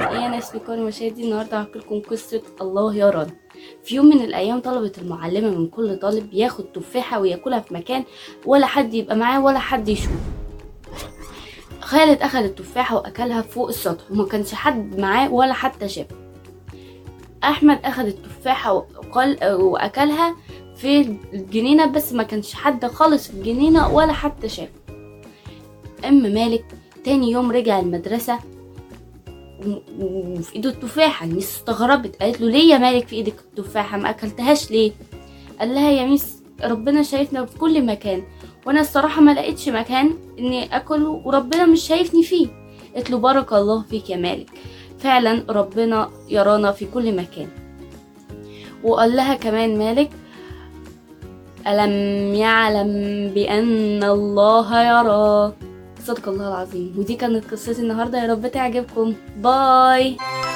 ايه يا ناس بكون مشاهدي النهارده هحكي لكم قصه الله يرانا في يوم من الايام طلبت المعلمه من كل طالب ياخد تفاحه وياكلها في مكان ولا حد يبقى معاه ولا حد يشوف خالد اخد التفاحه واكلها فوق السطح وما كانش حد معاه ولا حتى شاف احمد اخد التفاحه وقال واكلها في الجنينه بس ما كانش حد خالص في الجنينه ولا حتى شاف ام مالك تاني يوم رجع المدرسه و- وفي ايده التفاحه الميس استغربت قالت له ليه يا مالك في ايدك التفاحه ما اكلتهاش ليه قال لها يا ميس ربنا شايفنا في كل مكان وانا الصراحه ما لقيتش مكان اني اكله وربنا مش شايفني فيه قالت له بارك الله فيك يا مالك فعلا ربنا يرانا في كل مكان وقال لها كمان مالك ألم يعلم بأن الله يرى صدق الله العظيم ودي كانت قصتي النهاردة يا رب تعجبكم باي